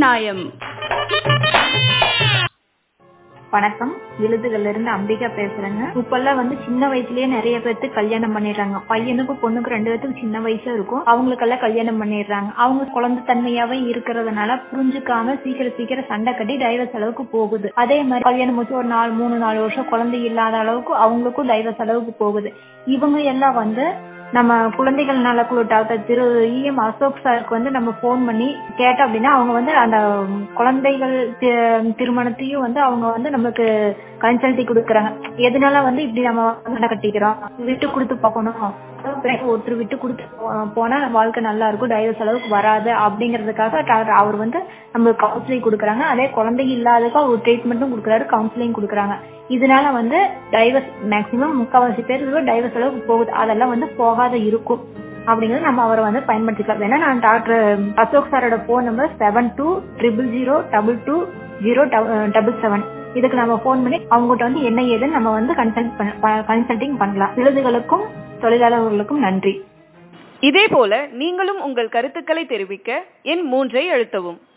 நியாயம் வணக்கம் விழுதுகள்ல இருந்து அம்பிகா பேசுறேங்க இப்பெல்லாம் வந்து சின்ன வயசுலயே நிறைய பேர்த்து கல்யாணம் பண்ணிடுறாங்க பையனுக்கும் பொண்ணுக்கும் ரெண்டு பேர்த்துக்கும் சின்ன வயசா இருக்கும் அவங்களுக்கெல்லாம் கல்யாணம் பண்ணிடுறாங்க அவங்க குழந்தை தன்மையாவே இருக்கிறதுனால புரிஞ்சுக்காம சீக்கிரம் சீக்கிரம் சண்டை கட்டி டைவர்ஸ் அளவுக்கு போகுது அதே மாதிரி கல்யாணம் முடிச்சு ஒரு நாலு மூணு நாலு வருஷம் குழந்தை இல்லாத அளவுக்கு அவங்களுக்கும் டைவர்ஸ் அளவுக்கு போகுது இவங்க எல்லாம் வந்து நம்ம குழந்தைகள் நலக்குழு டாக்டர் திரு இஎம் அசோக் சாருக்கு வந்து நம்ம போன் பண்ணி கேட்டோம் அப்படின்னா அவங்க வந்து அந்த குழந்தைகள் தி- திருமணத்தையும் வந்து அவங்க வந்து நமக்கு கன்சல்டி கொடுக்குறாங்க எதனால வந்து இப்படி நம்ம சண்டை கட்டிக்கிறோம் விட்டு கொடுத்து பார்க்கணும் பிறகு ஒருத்தர் விட்டு கொடுத்து போ- போனா வாழ்க்கை நல்லா இருக்கும் டைவர்ஸ் அளவுக்கு வராது அப்படிங்கறதுக்காக டாக்டர் அவர் வந்து நம்மளுக்கு கவுன்சிலிங் கொடுக்குறாங்க அதே குழந்தை இல்லாததுக்கு அவர் ட்ரீட்மெண்ட்டும் கொடுக்குறாரு கவுன்சிலிங் கொடுக்குறாங்க இதனால வந்து டைவர்ஸ் மேக்சிமம் முக்கால்வாசி பேர் டைவர்ஸ் அளவுக்கு போகுது அதெல்லாம் வந்து போகாத இருக்கும் அப்படிங்கறது நம்ம அவரை வந்து பயன்படுத்திக்கலாம் வேணா நான் டாக்டர் அசோக் சாரோட phone number seven two triple zero double two zero double seven இதுக்கு நம்ம ஃபோன் பண்ணி அவங்ககிட்ட வந்து என்ன ஏதுன்னு நம்ம வந்து கன்சல்ட் கன்சல்டிங் பண்ணலாம் விருதுகளுக்கும் தொழிலாளர்களுக்கும் நன்றி இதே போல நீங்களும் உங்கள் கருத்துக்களை தெரிவிக்க எண் மூன்றை அழுத்தவும்